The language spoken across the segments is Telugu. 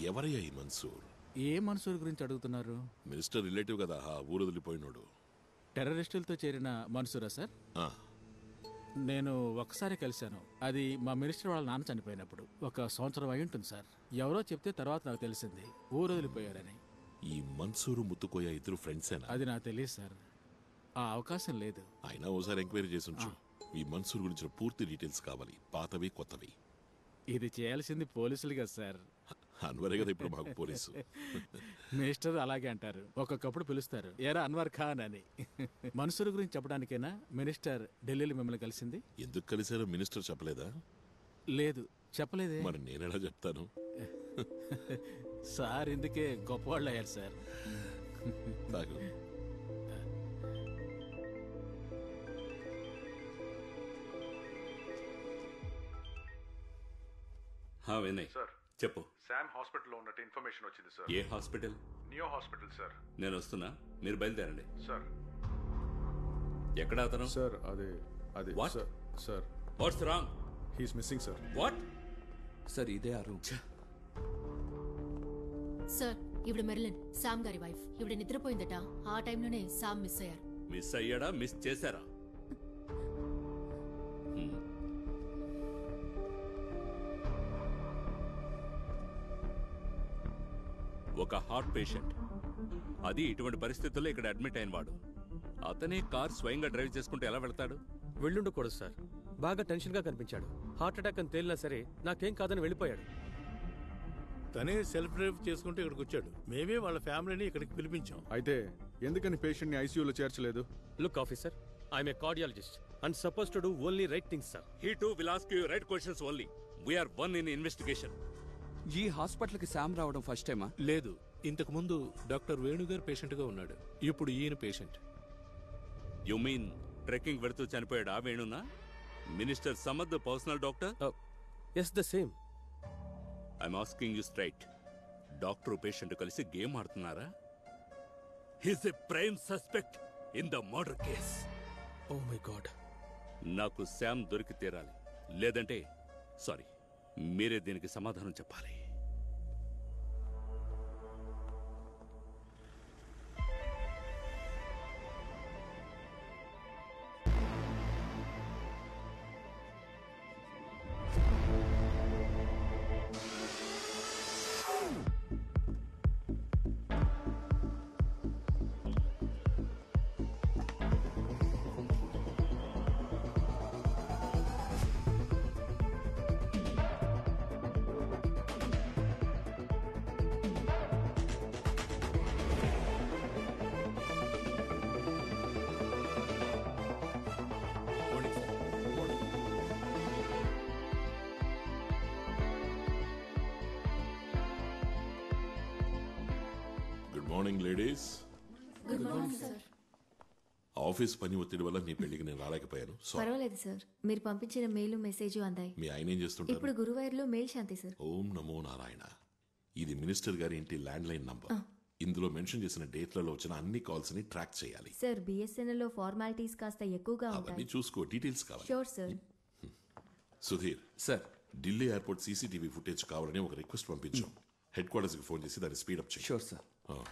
ఎవరయ్యా ఈ మన్సూర్ ఏ మనుషుల గురించి అడుగుతున్నారు మినిస్టర్ రిలేటివ్ కదా ఆ ఊరు వదిలిపోయినోడు టెర్రరిస్టులతో చేరిన మనుషురా సార్ ఆ, నేను ఒకసారి కలిశాను అది మా మినిస్టర్ వాళ్ళ నాన్న చనిపోయినప్పుడు ఒక సంవత్సరం అయి ఉంటుంది సార్ ఎవరో చెప్తే తర్వాత నాకు తెలిసింది ఊరు వదిలిపోయారని ఈ మన్సూరు ముత్తుకోయ ఇద్దరు ఫ్రెండ్సేనా అది నాకు తెలియదు సార్ ఆ అవకాశం లేదు అయినా ఓసారి ఎంక్వైరీ చేసి ఉంచు ఈ మన్సూర్ గురించిన పూర్తి డీటెయిల్స్ కావాలి పాతవి కొత్తవి ఇది చేయాల్సింది పోలీసులు కదా సార్ అన్వరే కదా ఇప్పుడు మాకు పోలీసు మినిస్టర్ అలాగే అంటారు ఒక్కొక్కప్పుడు పిలుస్తారు ఏరా అన్వర్ ఖాన్ అని మనుషుల గురించి చెప్పడానికైనా మినిస్టర్ ఢిల్లీలో మిమ్మల్ని కలిసింది ఎందుకు కలిసారో మినిస్టర్ చెప్పలేదా లేదు చెప్పలేదే మరి నేనెలా చెప్తాను సార్ ఇందుకే గొప్పవాళ్ళు అయ్యారు సార్ తాగు హా వినయ్ సార్ చెప్పు శామ్ హాస్పిటల్లో ఉన్నట్టు ఇన్ఫర్మేషన్ వచ్చింది సార్ ఏ హాస్పిటల్ నియో హాస్పిటల్ సార్ నేను వస్తున్నా మీరు బయలుదేరండి సార్ ఎక్కడ అతను సార్ అదే అదే What? Sir sir what's wrong he's missing sir what sir ఇదే ఆ రూమ్ సార్ ఇప్పుడు మెర్లిన్ సామ్ గారి వైఫ్ ఇప్పుడు నిద్రపోయిందట ఆ టైంలోనే సామ్ మిస్ అయ్యారు మిస్ అయ్యాడా మిస్ చేశారా హ్మ్. ఒక హార్ట్ పేషెంట్ అది ఇటువంటి పరిస్థితుల్లో ఇక్కడ అడ్మిట్ అయిన వాడు అతనే కార్ స్వయంగా డ్రైవ్ చేసుకుంటూ ఎలా వెళ్తాడు వెళ్ళుండకూడదు సార్ బాగా టెన్షన్ గా కనిపించాడు హార్ట్ అటాక్ అని తేలినా సరే నాకేం కాదని వెళ్ళిపోయాడు తనే సెల్ఫ్ డ్రైవ్ చేసుకుంటూ ఇక్కడికి వచ్చాడు మేమే వాళ్ళ ఫ్యామిలీని ఇక్కడికి పిలిపించాం అయితే ఎందుకని పేషెంట్ ని ఐసీయూలో చేర్చలేదు look officer I'm a cardiologist and suppose to do only right things sir he to will ask you right questions only we're one in investigation ఈ హాస్పిటల్కి శామ్ రావడం ఫస్ట్ టైమా లేదు ఇంతకు ముందు డాక్టర్ వేణుగారు పేషెంట్ గా ఉన్నాడు ఇప్పుడు ఈయన పేషెంట్ యు మీన్ ట్రెక్కింగ్ వెళుతూ చనిపోయాడు ఆ వేణునా minister Samad personal doctor yes the same I'm asking you straight doctor patient కలిసి గేమ్ ఆడుతున్నారా he's a prime suspect in the murder case oh my god నాకు శామ్ దొరికి తీరాలి లేదంటే సారీ మీరే దీనికి సమాధానం చెప్పాలి good morning ladies good morning sir office పని ఒత్తిడి వల్ల నీ పెళ్లికి నేను రాలేకపోయాను సారీ పర్వాలేదు సార్ మీరు పంపించిన మెయిల్ మెసేజ్ అందాయి మీ ఆయన ఏం చేస్తుంటారు ఇప్పుడు గురువాయూర్లో మెయిల్ శాంతి సార్ ఓం నమో నారాయణ ఇది మినిస్టర్ గారి ఇంటి ల్యాండ్ లైన్ నంబర్ ఇందులో మెన్షన్ చేసిన డేట్లలో వచ్చిన అన్ని కాల్స్ ని ట్రాక్ చేయాలి సార్ బిఎస్ఎన్ఎల్ లో ఫార్మాలిటీస్ కాస్త ఎక్కువగా అవన్నీ ఉంటాయి చూసుకో డీటెయిల్స్ కావాలి sure sir Sudheer sir Delhi airport CCTV footage కావాలని ఒక రిక్వెస్ట్ పంపించాం హెడ్ క్వార్టర్స్ కి ఫోన్ చేసి దాన్ని స్పీడప్ చేయి షూర్ సార్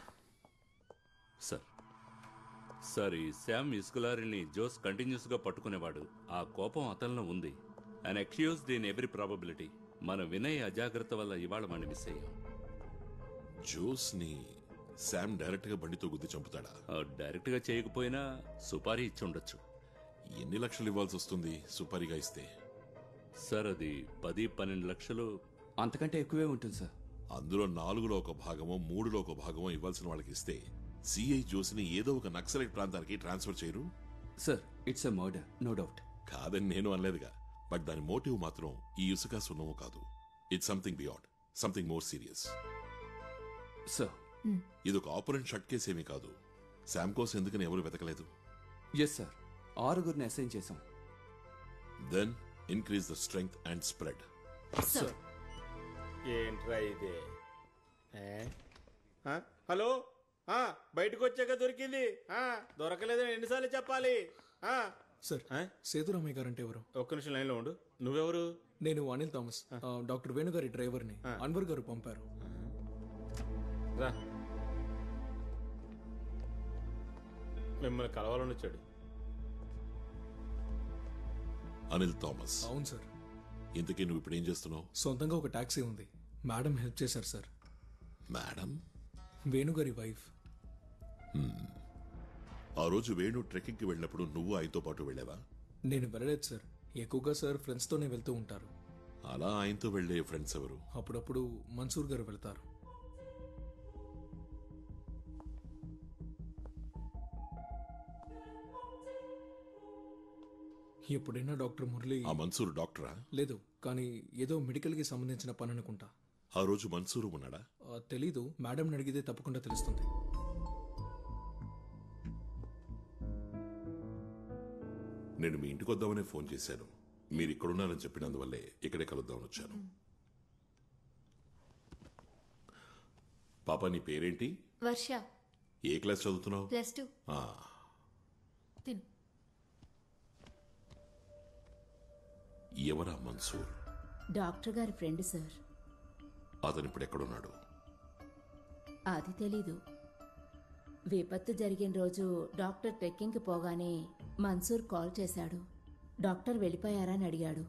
సార్ సార్ ఈ శామ్ ఇస్కులారిని జోస్ కంటిన్యూస్ గా పట్టుకునేవాడు ఆ కోపం అతనిలో ఉంది and accused in every probability మన వినయ్ అజాగ్రత్త వల్ల ఇవాళ మనం మిస్ అయ్యాం జోస్ ని శామ్ డైరెక్ట్ గా బండితో గుద్ది చంపుతాడా డైరెక్ట్ గా చేయకపోయినా సుపారీ ఇచ్చి ఉండొచ్చు ఎన్ని లక్షలు ఇవ్వాల్సి వస్తుంది సుపారీగా ఇస్తే సార్ అది పది పన్నెండు లక్షలు అంతకంటే ఎక్కువే ఉంటుంది సార్ అందులో నాలుగులో ఒక భాగమో మూడులో ఒక భాగమో ఇవ్వాల్సిన వాళ్ళకి ఇస్తే సిఐ జోసిని ఏదో ఒక నక్సలైట్ ప్రాంతానికి ట్రాన్స్ఫర్ చేయరు sir it's a murder no doubt కాదని నేను అనలేదుగా బట్ దాని మోటివ్ మాత్రం ఈ ఇసుక సున్నము కాదు it's something beyond something more serious sir ఇది ఒక ఆపరెంట్ షట్ కేసు ఏమీ కాదు శామ్ కోసం ఎందుకని ఎవరు వెతకలేదు ఎస్ సార్ ఆరుగురిని అసైన్ చేశాం then increase the strength and spread sir ఏంట్రా ఇదే హలో బయటకు వచ్చాక దొరికింది దొరకలేదని ఎన్నిసార్లు చెప్పాలి సార్ సేతురామయ్య గారు అంటే ఎవరు ఒక్క నిమిషం లైన్లో ఉండు నువ్వెవరు నేను అనిల్ థామస్ ఆ, డాక్టర్ వేణుగారి డ్రైవర్ని అన్వర్ గారు పంపారు రా మిమ్మల్ని కలవాలని వచ్చాడు అనిల్ థామస్ అవును సార్ ఇంతకీ నువ్వు ఇప్పుడు ఏం చేస్తున్నావు సొంతంగా ఒక ట్యాక్సీ ఉంది మేడం హెల్ప్ చేశారు సార్ మేడం వేణుగారి వైఫ్ ఆ రోజు వేణు ట్రెక్కింగ్కి వెళ్ళినప్పుడు నువ్వు ఆయనతో పాటు వెళ్ళావా నేను వెళ్ళలేదు సార్ ఎక్కువగా సార్ ఫ్రెండ్స్తోనే వెళ్తూ ఉంటారు అలా ఆయనతో వెళ్ళే ఫ్రెండ్స్ ఎవరు అప్పుడప్పుడు మన్సూర్ గారు వెళ్తారు ఎప్పుడైనా డాక్టర్ మురళి ఆ మన్సూర్ డాక్టరా లేదు కానీ ఏదో మెడికల్కి సంబంధించిన పని అనుకుంటా ఆ రోజు మన్సూరు ఉన్నాడా ఆ, తెలీదు మేడం అడిగితే తప్పకుండా తెలుస్తుంది నేను మీ ఇంటికి వద్దామనే ఫోన్ చేశాను మీరు ఇక్కడున్నారని చెప్పినందువల్లే ఇక్కడే కలుద్దామని వచ్చాను పాప నీ పేరేంటి వర్ష ఏ క్లాస్ చదువుతున్నావు ప్లస్ టూ ఆ, తిను ఎవరా మన్సూర్ డాక్టర్ గారి ఫ్రెండ్ సార్ అతను ఇప్పుడు ఎక్కడున్నాడు అది తెలీదు విపత్తు జరిగిన రోజు డాక్టర్ ట్రెక్కింగ్కి పోగానే మన్సూర్ కాల్ చేశాడు డాక్టర్ వెళ్ళిపోయారా అని అడిగాడు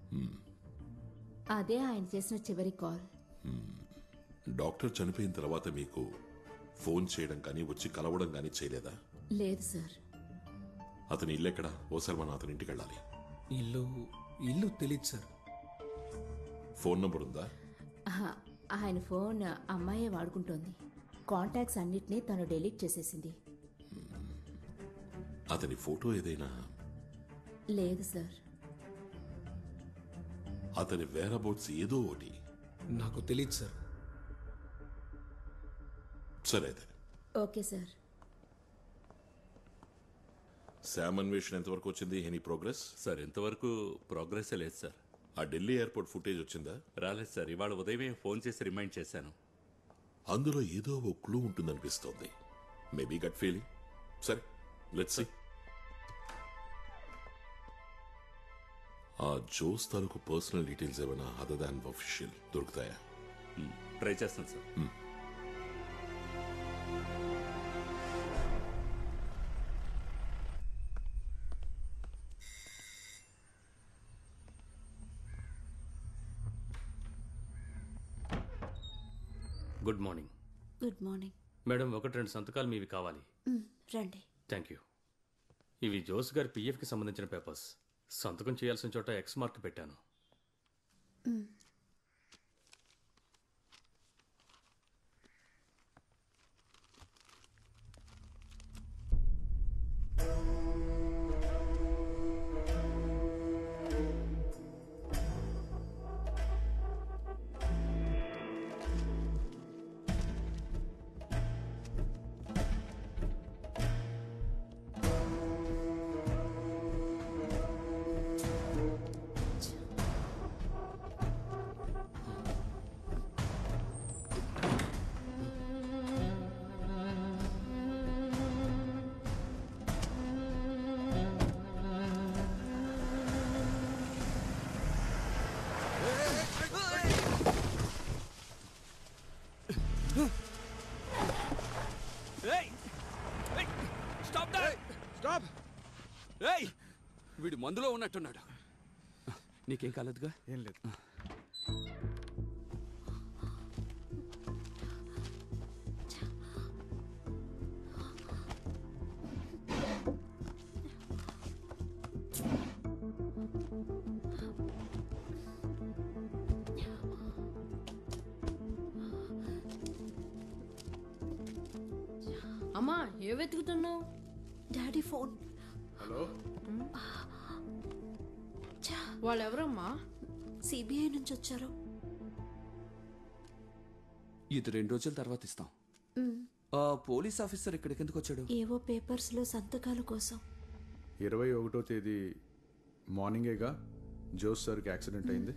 అదే ఆయన చేసిన చివరి కాల్ డాక్టర్ చనిపోయిన తర్వాత మీకు ఫోన్ చేయడం కానీ వచ్చి కలవడం కానీ చేయలేదా లేదు సార్ అతని ఇల్లు ఎక్కడ ఓసారి మనం అతని ఇంటికి వెళ్ళాలి ఇల్లు ఇల్లు తెలియదు సార్ ఫోన్ నంబర్ ఉందా ఆహా, ఆయన ఫోన్ అమ్మాయే వాడుకుంటోంది కాంటాక్ట్స్ అన్నిటినీ తను డెలీట్ చేసేసింది అతని ఫోటో ఏదైనా లేదు సార్ అతని వేరబౌట్స్ ఏదో ఒకటి నాకు తెలియదు సార్ సరే అయితే ఓకే సార్ శామ్ అన్వేషణ ఎంతవరకు వచ్చింది ఎనీ ప్రోగ్రెస్ సార్ ఇంతవరకు ప్రోగ్రెస్ లేదు సార్ ఆ ఢిల్లీ ఎయిర్పోర్ట్ ఫుటేజ్ వచ్చిందా రాలేదు సార్ ఇవాళ ఉదయమే ఫోన్ చేసి రిమైండ్ చేశాను అందులో ఏదో ఓ క్లూ ఉంటుందనిపిస్తోంది మేబీ గట్ ఫీలింగ్ సరే లెట్స్ సీ ఆ జోస్ తాలూకు పర్సనల్ డీటెయిల్స్ ఏమైనా అదర్ దాన్ అఫీషియల్ దొరుకుతాయా ట్రై చేస్తాను sir good morning good morning madam ఒకటి రెండు సంతకాలు మీవి కావాలి రండి థ్యాంక్ యూ ఇవి జోస్ గారి పిఎఫ్కి సంబంధించిన పేపర్స్ సంతకం చేయాల్సిన చోట ఎక్స్ మార్క్ పెట్టాను స్టాప్ స్టాప్ ఏయ్ వీడు మందులో ఉన్నట్టున్నాడు నీకేం కాలేదుగా ఏం లేదు అమ్మా ఏ వెతుకుతున్నావు డాడీ ఫోన్ హలో వాళ్ళెవరమ్మా సిబిఐ నుంచి వచ్చారు ఇది రెండు రోజుల తర్వాత ఇస్తాం ఆ పోలీస్ ఆఫీసర్ ఇక్కడికి ఎందుకు వచ్చాడు ఏవో పేపర్స్లో సంతకాల కోసం ఇరవై ఒకటో తేదీ మార్నింగేగా జోస్ సార్కి యాక్సిడెంట్ అయింది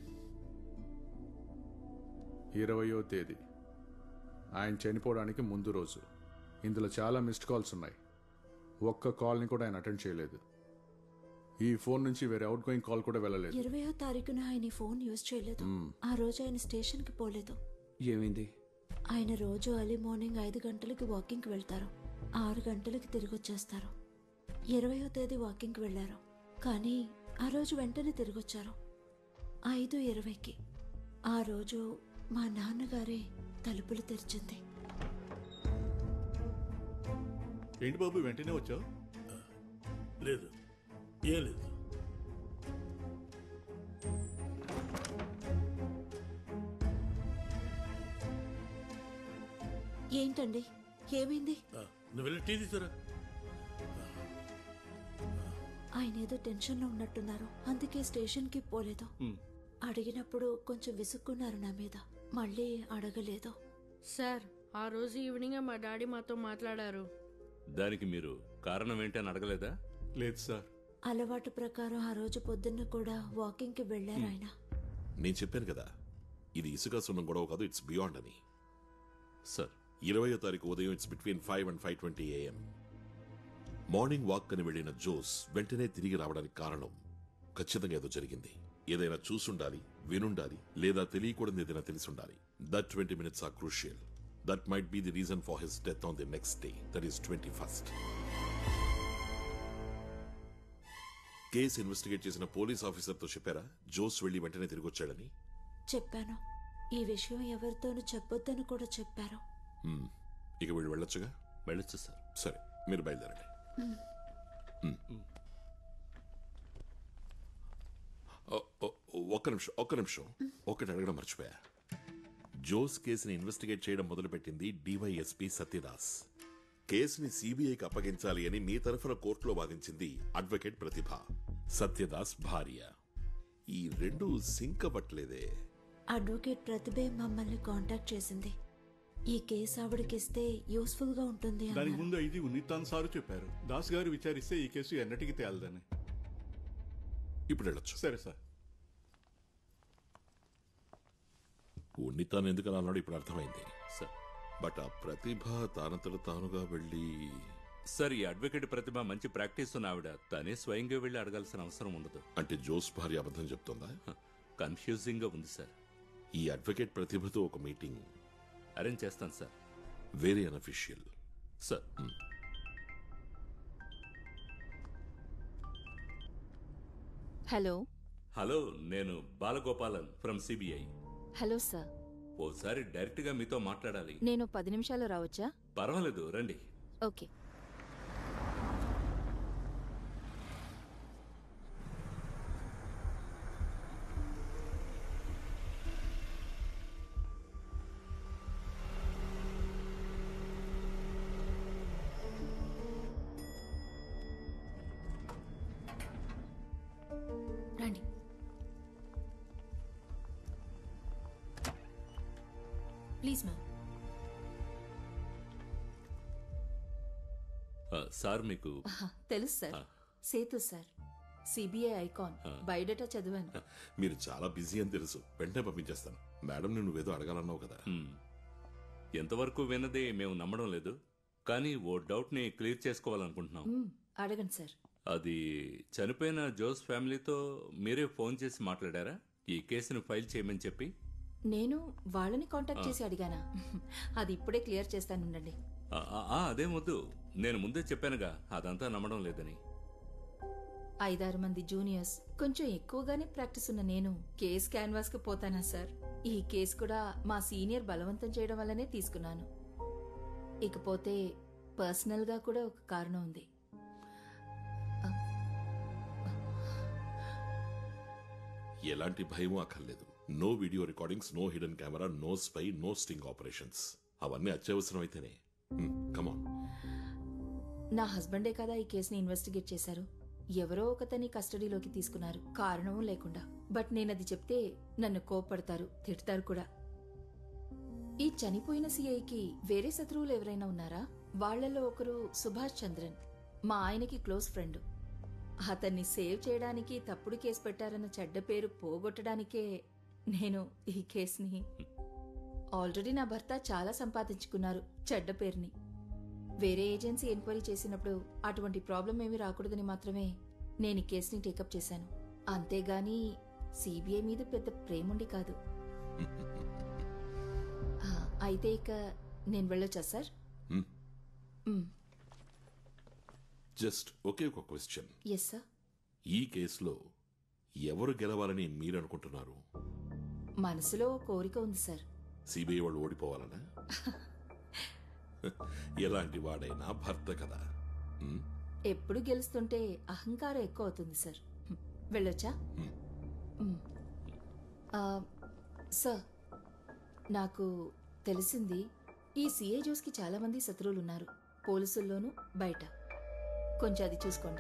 ఇరవయో తేదీ ఆయన చనిపోవడానికి ముందు రోజు ఇందులో చాలా మిస్డ్ కాల్స్ ఉన్నాయి ఒక్క కాల్ని కూడా ఆయన అటెండ్ చేయలేదు ఈ ఫోన్ నుంచి వేరే అవుట్ గోయింగ్ కాల్ కూడా వెళ్ళలేదు ఇరవయో తారీఖున ఆయన ఈ ఫోన్ యూజ్ చేయలేదు ఆ రోజు ఆయన స్టేషన్కి పోలేదు ఏమైంది ఆయన రోజు అర్లీ మార్నింగ్ ఐదు గంటలకి వాకింగ్కి వెళ్తారు ఆరు గంటలకి తిరిగి వచ్చేస్తారు ఇరవయో తేదీ వాకింగ్కి వెళ్ళారు కానీ ఆ రోజు వెంటనే తిరిగి వచ్చారు ఐదు ఇరవైకి ఆ రోజు మా నాన్నగారే తలుపులు తెరిచింది ఏంటి బాబు వెంటనే వచ్చావు లేదు ఏం లేదు ఏంటండి ఏమైంది ఆ, నువ్వు వెళ్ళి టీ తీసుకురా ఆయన ఏదో టెన్షన్లో ఉన్నట్టున్నారు అందుకే స్టేషన్కి పోలేదు అడిగినప్పుడు కొంచెం విసుక్కున్నారు నా మీద మళ్ళీ అడగలేదు సార్ ఆ రోజు ఈవినింగ్ మా డాడీ మాతో మాట్లాడారు దానికి మీరు కారణం ఏంటని అడగలేదా లేదు సార్ అలవాటు ప్రకారం ఆ రోజు పొద్దున్న కూడా వాకింగ్కి వెళ్ళారు ఆయన నేను చెప్పాను కదా ఇది ఇసుక సున్నం గొడవ కాదు ఇట్స్ బియాండ్ అని సార్ ఇరవయో తారీఖు ఉదయం it's between five and five twenty AM morning walk అని వెళ్ళిన జోస్ వెంటనే తిరిగి రావడానికి కారణం ఖచ్చితంగా ఏదో జరిగింది ఏదైనా చూసుండాలి వినుండాలి లేదా తెలియకూడదు ఏదైనా తెలిసి ఉండాలి that twenty minutes are crucial that might be the reason for his death on the next day that is twenty first case investigate చేసిన పోలీస్ ఆఫీసర్తో చెప్పారా జోస్ వెళ్లి వెంటనే తిరిగి వచ్చాడని చెప్పాను ఈ విషయం ఎవరితోనూ చెప్పొద్దని కూడా చెప్పారు Hmm. ఇక వీళ్ళు వెళ్ళొచ్చుగా వెళ్ళొచ్చు సార్ సరే మీరు బయలుదేరండి Hmm. ఓ- ఓ- ఒక్క నిమిషం ఒక్క నిమిషం ఒక్కటి అడగడం మర్చిపోయా జోస్ కేసుని ఇన్వెస్టిగేట్ చేయడం మొదలుపెట్టింది డివైఎస్పీ సత్యదాస్ కేసుని సిబిఐకి అప్పగించాలి అని మీ తరఫున కోర్టులో వాదించింది అడ్వకేట్ ప్రతిభ సత్యదాస్ భార్య ఈ రెండు సింక్ అవ్వట్లేదే అడ్వకేట్ ప్రతిభే మమ్మల్ని కాంటాక్ట్ చేసింది ఈ కేసు ఆవిడకిస్తే యూస్ఫుల్ గా ఉంటుంది దానికి అన్నారు. ముందు ఇది ఉన్నితాన్ సారు చెప్పారు దాస్ గారు విచారిస్తే ఈ కేసు ఎన్నటికి తేలదని ఇప్పుడు వెళ్ళొచ్చు సరే సార్ ఉన్నితాను ఎందుకని అన్నాడు ఇప్పుడు అర్థమైంది సార్ బట్ ఆ ప్రతిభ తానంతట తానుగా వెళ్ళి సార్ ఈ అడ్వకేట్ ప్రతిభ మంచి ప్రాక్టీస్ ఉన్న ఆవిడ తనే స్వయంగా వెళ్ళి అడగాల్సిన అవసరం ఉండదు అంటే జోస్ భార్య అబద్ధం చెప్తుందా కన్ఫ్యూజింగ్ గా ఉంది సార్ ఈ అడ్వకేట్ ప్రతిభతో ఒక మీటింగ్ అరేంజ్ చేస్తాను sir very unofficial sir hello hello నేను Balagopalan from CBI hello sir ఓసారి డైరెక్ట్ గా మీతో మాట్లాడాలి నేను పది నిమిషాలు రావచ్చా పర్వాలేదు రండి ఓకే రండి ప్లీజ్ మ్యామ్ ఆ, సార్ మీకు ఆహా, తెలుసు sir Sethu sir CBI icon biodata చదివాను మీరు చాలా బిజీ అని తెలుసు వెంటనే పంపించేస్తాను మేడం నువ్వేదో అడగాలన్నావు కదా హ్మ్. ఎంతవరకు విన్నది మేము నమ్మడం లేదు కానీ ఓ డౌట్ ని క్లియర్ చేసుకోవాలనుకుంటున్నాం మ్మ్, అడగండి సార్ అది చనిపోయిన జోస్ ఫ్యామిలీతో మీరే ఫోన్ చేసి మాట్లాడారా ఈ కేసును ఫైల్ చేయమని చెప్పి నేను వాళ్ళని కాంటాక్ట్ ఆ. చేసి అడిగానా అది ఇప్పుడే క్లియర్ చేస్తానుండండి ఆ, ఆ, ఆ, అదేం వద్దు నేను ముందే చెప్పానుగా అదంతా నమ్మడం లేదని ఐదారు మంది జూనియర్స్ కొంచెం ఎక్కువగానే ప్రాక్టీస్ ఉన్న నేను కేస్ క్యాన్వాస్ కి పోతానా సార్ ఈ కేసు కూడా మా సీనియర్ బలవంతం చేయడం వల్లనే తీసుకున్నాను ఇకపోతే పర్సనల్ గా కూడా ఒక కారణం ఉంది ఎలాంటి భయమూ అక్కర్లేదు no video recordings no hidden camera no spy no sting operations అవన్నీ అత్యవసరం అయితేనే కమాన్ నా హస్బెండే కదా ఈ కేసుని ఇన్వెస్టిగేట్ చేశారు ఎవరో ఒకతని కస్టడీలోకి తీసుకున్నారు కారణం లేకుండా బట్ నేనది చెప్తే నన్ను కోప్పడతారు తిడతారు కూడా ఈ చనిపోయిన సిఐకి వేరే శత్రువులు ఎవరైనా ఉన్నారా వాళ్ళలో ఒకరు సుభాష్ చంద్రన్ మా ఆయనకి క్లోజ్ ఫ్రెండ్ అతన్ని సేవ్ చేయడానికి తప్పుడు కేసు పెట్టారన్న చెడ్డ పేరు పోగొట్టడానికే నేను ఈ కేసుని ఆల్రెడీ నా భర్త చాలా సంపాదించుకున్నారు చెడ్డ పేరుని వేరే ఏజెన్సీ ఎంక్వైరీ చేసినప్పుడు అటువంటి ప్రాబ్లం ఏమీ రాకూడదని మాత్రమే నేను ఈ కేసుని టేకప్ చేశాను అంతేగాని సిబిఐ మీద పెద్ద ప్రేముండి కాదు ఆ, అయితే ఇక నేను వెళ్ళొచ్చా సార్ జస్ట్ ఒకే ఒక క్వశ్చన్ ఎస్ సార్ ఈ కేసులో ఎవరు గెలవాలని మీరు అనుకుంటున్నారు మనసులో ఓ కోరిక ఉంది సార్ సిబిఐ వాళ్ళు ఓడిపోవాలనా ఎలాంటి వాడైనా భర్త కదా ఉమ్, ఎప్పుడు గెలుస్తుంటే అహంకారం ఎక్కువ అవుతుంది సార్ హ్మ్. వెళ్ళొచ్చా మ్. ఆ, సార్ నాకు తెలిసింది ఈ సిఏ జోస్కి చాలా మంది శత్రువులు ఉన్నారు పోలీసుల్లోనూ బయట కొంచెం అది చూసుకోండి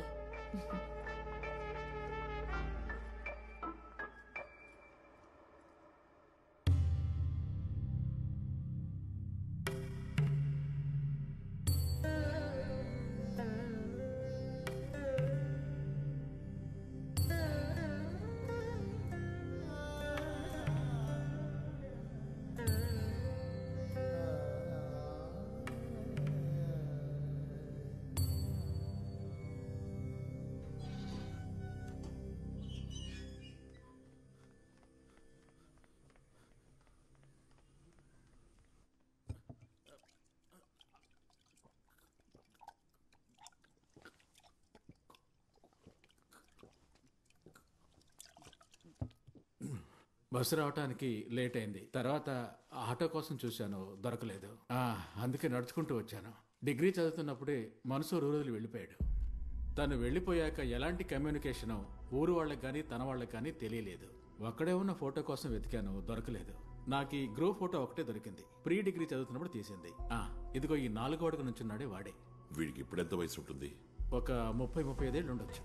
బస్సు రావటానికి లేట్ అయింది తర్వాత ఆటో కోసం చూశాను దొరకలేదు ఆ, అందుకే నడుచుకుంటూ వచ్చాను డిగ్రీ చదువుతున్నప్పుడే మనసు ఊరుదిలి వెళ్ళిపోయాడు తను వెళ్ళిపోయాక ఎలాంటి కమ్యూనికేషన్ ఊరు వాళ్ళకి కానీ తన వాళ్ళకి కానీ తెలియలేదు ఒక్కడే ఉన్న ఫోటో కోసం వెతికాను దొరకలేదు నాకు ఈ గ్రూప్ ఫోటో ఒకటే దొరికింది ప్రీ డిగ్రీ చదువుతున్నప్పుడు తీసింది ఆ, ఇదిగో ఈ నాలుగో అడుగు నుంచున్నాడే వాడే వీడికి ఇప్పుడెంత వయసు ఉంటుంది ఒక ముప్పై ముప్పై ఐదేళ్ళు ఉండొచ్చు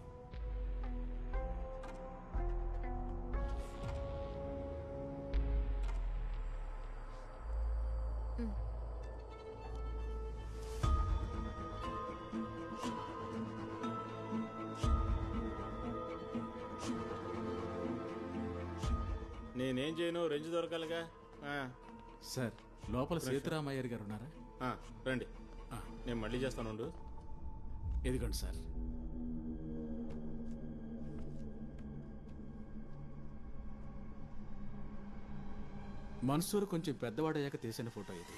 నేనేం చేయను రెంజ్ దొరకాలిగా ఆ, సార్ లోపల సీతారామయ్యర్ గారు ఉన్నారా ఆ, రండి నేను మళ్ళీ చేస్తాను ఉండు. ఇదిగోండి సార్ మన్సూర్ కొంచెం పెద్దవాడయ్యాక తీసిన ఫోటో ఇది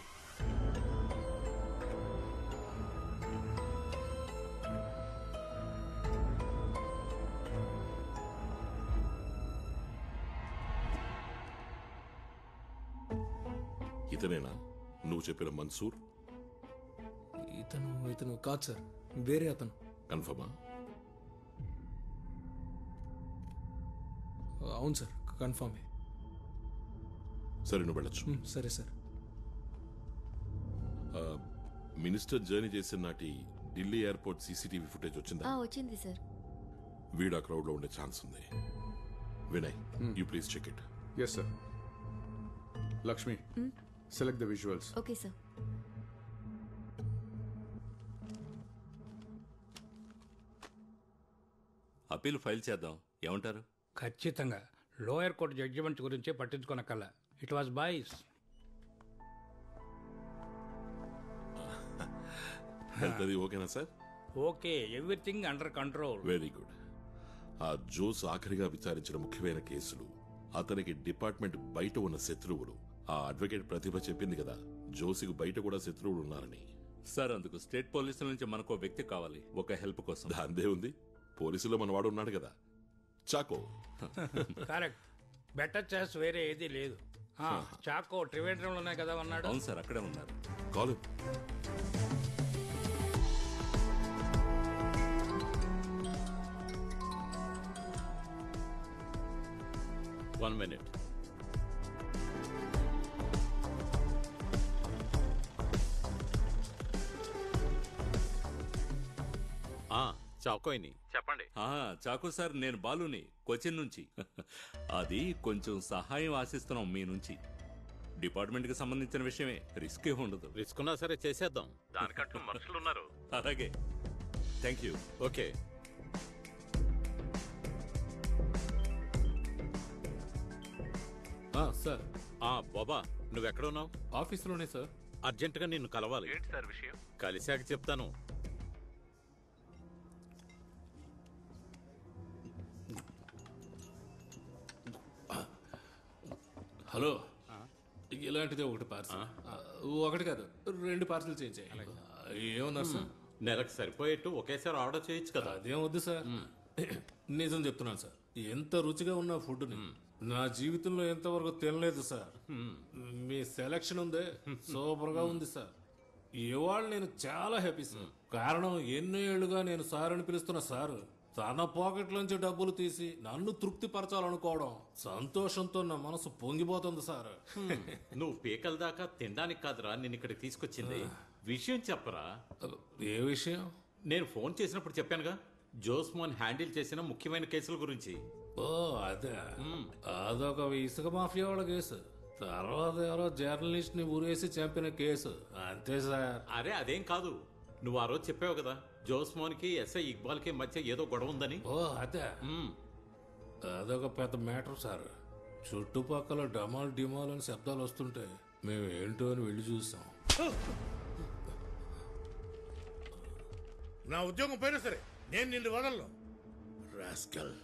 ఇతనేనా నువ్వు చెప్పిన మన్సూర్ ఇతను ఇతను కాదు సార్ వేరే అతను కన్ఫర్మా అవును సార్ కన్ఫామే సరే నువ్వు వెళ్ళొచ్చు మ్, సరే సార్ ఆ, మినిస్టర్ జర్నీ చేసిన నాటి ఢిల్లీ ఎయిర్పోర్ట్ సీసీటీవీ ఫుటేజ్ వచ్చిందా ఆ, వచ్చింది సార్ వీడు ఆ క్రౌడ్ లో ఉండే ఛాన్స్ ఉంది Vinay you please check it yes sir Lakshmi hmm. Select the visuals okay sir appeal file చేద్దాం ఏమంటారు ఖచ్చితంగా లోయర్ కోర్టు జడ్జిమెంట్ గురించి పట్టించుకోనక్కల ఇట్ వాజ్ బాయ్స్ హెల్త్ అది ఓకేనా sir okay everything under control very good ఆ జోస్ ఆఖరిగా విచారించిన ముఖ్యమైన కేసులు అతనికి డిపార్ట్మెంట్ బయట ఉన్న శత్రువులు ఆ అడ్వకేట్ ప్రతిభ చెప్పింది కదా జోసికి బయట కూడా శత్రువులు ఉన్నారని సార్ అందుకు స్టేట్ పోలీసుల నుంచి మనకు ఓ వ్యక్తి కావాలి ఒక హెల్ప్ కోసం దాందే ఉంది పోలీసులో మన వాడు ఉన్నాడు కదా చాకో కరెక్ట్ బెటర్ చాయిస్ వేరే ఏదీ లేదు ఆ, చాకో త్రివేంద్రంలోనే కదా అన్నాడు అవును సార్ అక్కడే ఉన్నారు కాలు వన్ మినిట్ చాకోయిని చెప్పండి ఆ, చాకు సార్ నేను బాలుని కొచ్చిన్ నుంచి అది కొంచెం సహాయం ఆశిస్తున్నాం మీ నుంచి డిపార్ట్మెంట్ కి సంబంధించిన విషయమే రిస్క్ ఉండదు రిస్క్ ఉన్నా సరే చేసేద్దాం దానికంటూ మనుషులు ఉన్నారు అలాగే థ్యాంక్ యూ ఓకే సార్ ఆ బాబా నువ్వెక్కడ ఉన్నావు ఆఫీస్లోనే సార్ అర్జెంటుగా నిన్ను కలవాలి ఏంటి సార్ విషయం కలిశాక చెప్తాను హలో ఇలాంటిదే ఒకటి పార్సల్ ఒకటి కాదు రెండు పార్సల్ చేయించాయి ఏమన్నారు సార్ నెలకు సరిపోయేట్టు ఒకేసారి ఆర్డర్ చేయొచ్చు కదా అదేం వద్దు సార్ నిజం చెప్తున్నాను సార్ ఎంత రుచిగా ఉన్న ఫుడ్ని నా జీవితంలో ఎంతవరకు తినలేదు సార్ మీ సెలక్షన్ ఉందే సూపర్ గా ఉంది సార్ ఇవాళ నేను చాలా హ్యాపీ సార్ కారణం ఎన్నో ఏళ్లుగా నేను సార్ అని పిలుస్తున్న సార్ తన పాకెట్లోంచి డబ్బులు తీసి నన్ను తృప్తిపరచాలనుకోవడం సంతోషంతో నా మనసు పొంగిపోతుంది సార్ నువ్వు పీకల దాకా తినడానికి కాదురా నేను ఇక్కడికి తీసుకొచ్చింది విషయం చెప్పరా ఏ విషయం నేను ఫోన్ చేసినప్పుడు చెప్పానుగా జోస్మోన్ హ్యాండిల్ చేసిన ముఖ్యమైన కేసుల గురించి ఓ అదే అదొక ఇసుక మాఫియా వాళ్ళ కేసు తర్వాత ఎవరో జర్నలిస్ట్ ని ఊరేసి చంపిన కేసు అంతే సార్ అరే అదేం కాదు నువ్వు ఆ రోజు చెప్పావు కదా జోస్మోన్ కి ఎస్ఐ ఇక్బాల్ కి మధ్య ఏదో గొడవ ఉందని ఓ అదే అదొక పెద్ద మ్యాటర్ సార్ చుట్టుపక్కల డమాల్ డిమాల్ అని శబ్దాలు వస్తుంటే మేము ఏంటో అని వెళ్ళి చూసాం నా ఉద్యోగం పోయినా సరే నేను నిన్ను వదలను రాస్కల్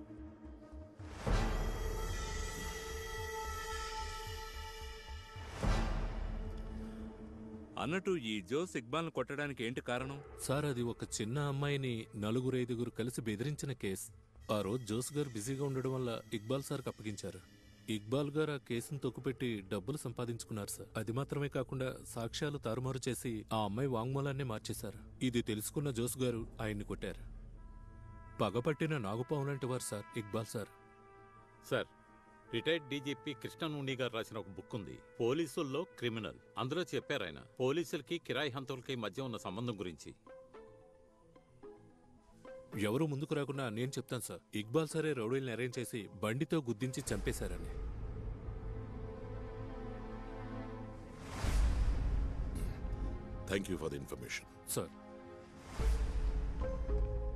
అన్నట్టు ఈ జోస్ ఇక్బాల్ను కొట్టడానికి ఏంటి కారణం సార్ అది ఒక చిన్న అమ్మాయిని నలుగురు ఐదుగురు కలిసి బెదిరించిన కేసు ఆ రోజు జోస్ గారు బిజీగా ఉండడం వల్ల ఇక్బాల్ సార్కి అప్పగించారు ఇక్బాల్ గారు ఆ కేసును తొక్కుపెట్టి డబ్బులు సంపాదించుకున్నారు సార్ అది మాత్రమే కాకుండా సాక్ష్యాలు తారుమారు చేసి ఆ అమ్మాయి వాంగ్మూలాన్నే మార్చేశారు ఇది తెలుసుకున్న జోస్ గారు ఆయన్ని కొట్టారు పగపట్టిన నాగుపాము లాంటి వారు sir Iqbal sir sir retired DGP కృష్ణనుండి గారు రాసిన ఒక బుక్ ఉంది పోలీసుల్లో క్రిమినల్ అందులో చెప్పారు ఆయన పోలీసులకి కిరాయి హంతకులకి మధ్య ఉన్న సంబంధం గురించి ఎవరు ముందుకు రాకుండా నేను చెప్తాను సార్ ఇక్బాల్ సరే రౌడీల్ని అరేంజ్ చేసి బండితో గుద్దించి చంపేశారని thank you for the information sir